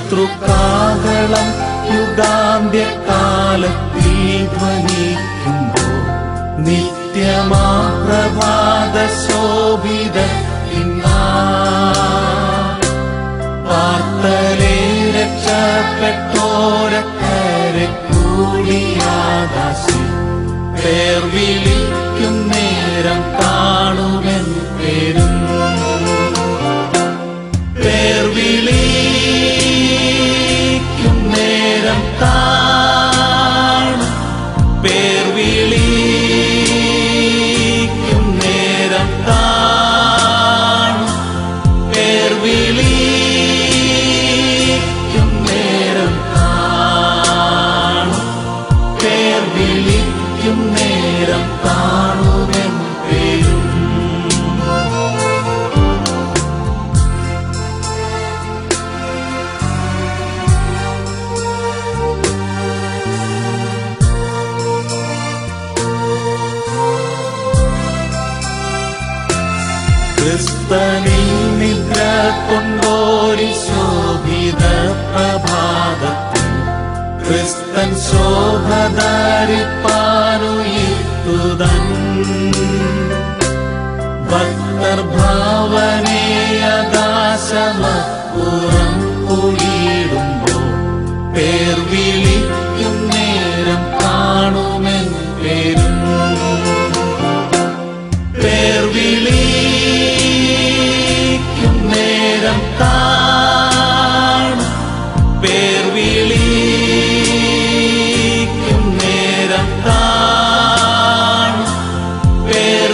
ശത്രുക്കാകളം യുഗാന്ത്യകാലത്തിൽ ധ്വനിക്കുമ്പോൾ നിത്യമാ പ്രഭാത ശോഭിത വാർത്തലെ രക്ഷപ്പെട്ടോരക്കരെ കൂടിയാകാശി പേർ വിളിക്കും നേരം കാണുമെൻ പേരും പേർ വിളിക്കും നേരം കാണും പേർ വിളിക്കും നേരം കാണും പേർ വിളിക്കും നേരം കാണും പേർ വിളിക്കും നേരം കാണുമെൻ പേരും ക്രിസ്തനിൽ നിദ്ര കൊണ്ടോരി ശോഭിത പ്രഭാതത്തിൽ ക്രിസ്തൻ ശോഭധരിപ്പാനുയിത്തുതൻ ഭക്തർ ഭാവനേ ആകാശമപ്പുറം കുളിയിടുമ്പോൾ പേർ വിളിക്കും നേരം കാണുമെൻ പേരും പേർ വിളിക്കും നേരം കാണും പേർ വിളിക്കും നേരം കാണും പേർ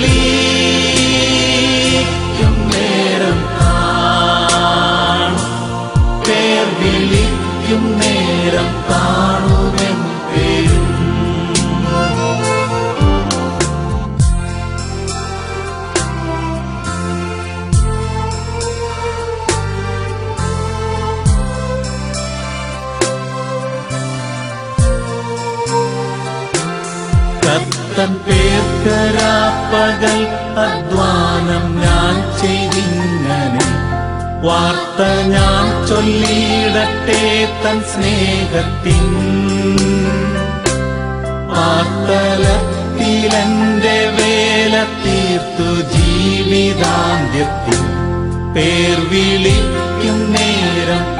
വിളിക്കും നേരം കാണും പേർ വിളിക്കും നേരം കാണുമെൻ പേരും കത്തൻ പേർക്കരാപ്പകൽ അധ്വാനം ഞാൻ ചെയ്തിങ്ങനെ വാർത്ത ഞാൻ ചൊല്ലിയിടട്ടെ തൻ സ്നേഹത്തിൻ ആർത്തലത്തിലെന്റെ വേല തീർത്തു ജീവിതാന്ത്യത്തിൽ പേർ വിളിക്കും നേരം